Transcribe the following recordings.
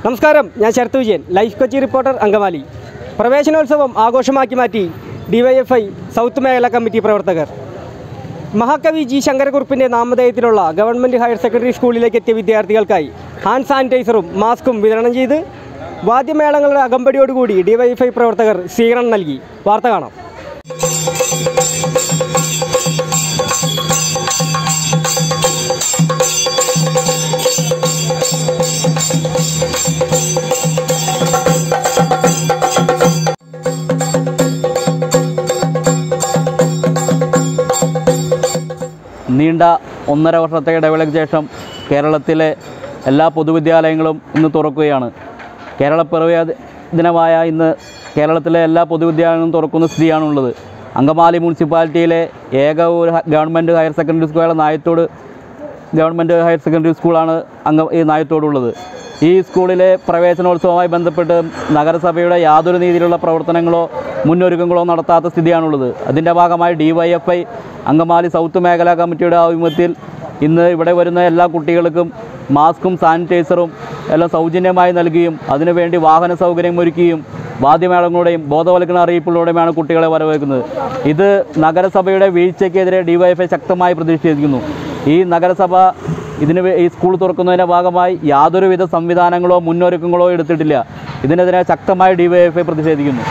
നമസ്കാരം ഞാൻ Sharath Vijayan life Kochi reporter Angamaly പ്രവേശനോത്സവം ആഘോഷമാക്കി മാറ്റി ഡിവൈഎഫ്ഐ സൗത്ത് മേഖല കമ്മിറ്റി പ്രവർത്തകർ മഹാകവി ജി ശങ്കരക്കുറുപ്പിൻ്റെ നാമധേയത്തിലുള്ള ഗവൺമെൻറ് ഹയർ സെക്കൻഡറി സ്കൂളിലേക്ക് എത്തിയ വിദ്യാർത്ഥികൾക്കായി ഹാൻഡ് സാനിറ്റൈസറും മാസ്കും വിതരണം ചെയ്ത് വാദ്യമേളങ്ങളുടെ അകമ്പടിയോടുകൂടി ഡിവൈഎഫ്ഐ പ്രവർത്തകർ സ്വീകരണം നൽകി വാർത്ത കാണാം നീണ്ട ഒന്നര വർഷത്തെ ഇടവേളയ്ക്ക് ശേഷം കേരളത്തിലെ എല്ലാ പൊതുവിദ്യാലയങ്ങളും ഇന്ന് തുറക്കുകയാണ് കേരളപ്പിറവി ദിനമായ ഇന്ന് കേരളത്തിലെ എല്ലാ പൊതുവിദ്യാലയങ്ങളും തുറക്കുന്ന സ്ഥിതിയാണുള്ളത് അങ്കമാലി മുനിസിപ്പാലിറ്റിയിലെ ഏക ഒരു ഹ- ഗവൺമെൻറ് ഹയർ സെക്കൻഡറി സ്കൂളായ നായത്തോട് ഗവൺമെൻറ് ഹയർ സെക്കൻഡറി സ്കൂളാണ് അംഗ ഈ നായത്തോടുള്ളത് ഈ സ്കൂളിലെ പ്രവേശനോത്സവവുമായി ബന്ധപ്പെട്ട് നഗരസഭയുടെ യാതൊരു രീതിയിലുള്ള പ്രവർത്തനങ്ങളോ മുന്നൊരുക്കങ്ങളോ നടത്താത്ത സ്ഥിതിയാണുള്ളത് അതിൻ്റെ ഭാഗമായി D Y F I Angamaly south മേഖലാ കമ്മിറ്റിയുടെ ആഭിമുഖ്യത്തിൽ ഇന്ന് ഇവിടെ വരുന്ന എല്ലാ കുട്ടികൾക്കും മാസ്കും സാനിറ്റൈസറും എല്ലാം സൗജന്യമായി നൽകുകയും അതിനുവേണ്ടി വാഹന സൗകര്യം ഒരുക്കുകയും വാദ്യമേളങ്ങളുടെയും ബോധവൽക്കരണ അറിയിപ്പുകളുടെയുമാണ് കുട്ടികളെ വരവേൽക്കുന്നത് ഇത് നഗരസഭയുടെ വീഴ്ചയ്ക്കെതിരെ ഡിവൈഎഫ്ഐ ശക്തമായി പ്രതിഷേധിക്കുന്നു ഈ നഗരസഭ ഇതിന് വേ- ഈ സ്കൂൾ തുറക്കുന്നതിൻ്റെ ഭാഗമായി യാതൊരുവിധ സംവിധാനങ്ങളോ മുന്നൊരുക്കങ്ങളോ എടുത്തിട്ടില്ല ഇതിനെതിരെ ശക്തമായി ഡിവൈഎഫ്ഐ പ്രതിഷേധിക്കുന്നു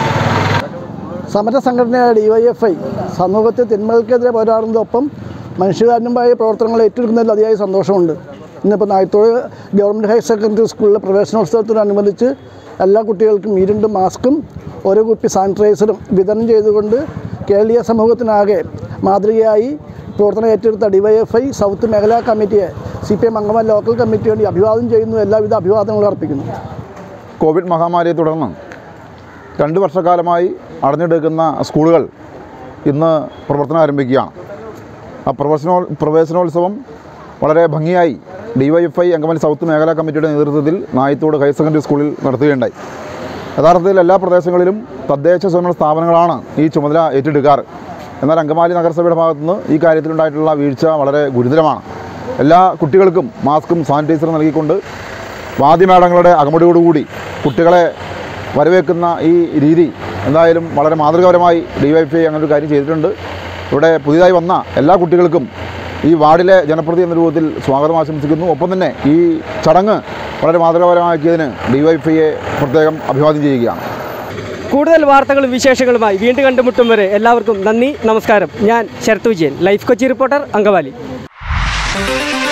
സമര സംഘടനയായ ഡിവൈഎഫ്ഐ സമൂഹത്തിൽ തിന്മകൾക്കെതിരെ പോരാടുന്നതൊപ്പം മനുഷ്യകാരനുമായ പ്രവർത്തനങ്ങൾ ഏറ്റെടുക്കുന്നതിൽ അതിയായ സന്തോഷമുണ്ട് ഇന്നിപ്പോൾ നായത്തോട് ഗവൺമെൻറ് ഹയർ സെക്കൻഡറി സ്കൂളിലെ പ്രവേശനോത്സവത്തോടനുബന്ധിച്ച് എല്ലാ കുട്ടികൾക്കും ഈ രണ്ട് മാസ്കും ഓരോ കുപ്പി സാനിറ്റൈസറും വിതരണം ചെയ്തുകൊണ്ട് കേരളീയ സമൂഹത്തിനാകെ മാതൃകയായി പ്രവർത്തനം ഏറ്റെടുത്ത ഡിവൈഎഫ്ഐ സൗത്ത് മേഖലാ കമ്മിറ്റിയെ സി പി എം അംഗമാൻ ലോക്കൽ കമ്മിറ്റി വേണ്ടി അഭിവാദം ചെയ്യുന്നു എല്ലാവിധ അഭിവാദങ്ങളും അർപ്പിക്കുന്നു കോവിഡ് മഹാമാരിയെ തുടർന്ന് രണ്ട് വർഷക്കാലമായി അടഞ്ഞെടുക്കുന്ന സ്കൂളുകൾ ഇന്ന് പ്രവർത്തനം ആരംഭിക്കുകയാണ് ആ പ്രവേശനോ പ്രവേശനോത്സവം വളരെ ഭംഗിയായി ഡിവൈഎഫ്ഐ അങ്കമാലി സൗത്ത് മേഖലാ കമ്മിറ്റിയുടെ നേതൃത്വത്തിൽ നായത്തോട് ഹയർ സെക്കൻഡറി സ്കൂളിൽ നടത്തുകയുണ്ടായി യഥാർത്ഥത്തിൽ എല്ലാ പ്രദേശങ്ങളിലും തദ്ദേശ സ്വയംഭരണ സ്ഥാപനങ്ങളാണ് ഈ ചുമതല ഏറ്റെടുക്കാറ് എന്നാൽ അങ്കമാലി നഗരസഭയുടെ ഭാഗത്തുനിന്ന് ഈ കാര്യത്തിലുണ്ടായിട്ടുള്ള വീഴ്ച വളരെ ഗുരുതരമാണ് എല്ലാ കുട്ടികൾക്കും മാസ്കും സാനിറ്റൈസറും നൽകിക്കൊണ്ട് വാദ്യമേളങ്ങളുടെ അകമ്പടിയോടുകൂടി കുട്ടികളെ വരവേൽക്കുന്ന ഈ രീതി എന്തായാലും വളരെ മാതൃകാപരമായി ഡിവൈഎഫ്ഐ അങ്ങനെ ഒരു കാര്യം ചെയ്തിട്ടുണ്ട് ഇവിടെ പുതിയതായി വന്ന എല്ലാ കുട്ടികൾക്കും ഈ വാർഡിലെ ജനപ്രതി എന്ന രൂപത്തിൽ സ്വാഗതം ആശംസിക്കുന്നു ഒപ്പം തന്നെ ഈ ചടങ്ങ് വളരെ മാതൃകാപരമാക്കിയതിന് ഡിവൈഎഫ്ഐയെ പ്രത്യേകം അഭിവാദ്യം ചെയ്യുകയാണ് കൂടുതൽ വാർത്തകളും വിശേഷങ്ങളുമായി വീണ്ടും കണ്ടുമുട്ടും വരെ എല്ലാവർക്കും നന്ദി നമസ്കാരം ഞാൻ ശരത് വിജയൻ ലൈഫ് കൊച്ചി റിപ്പോർട്ടർ അങ്കമാലി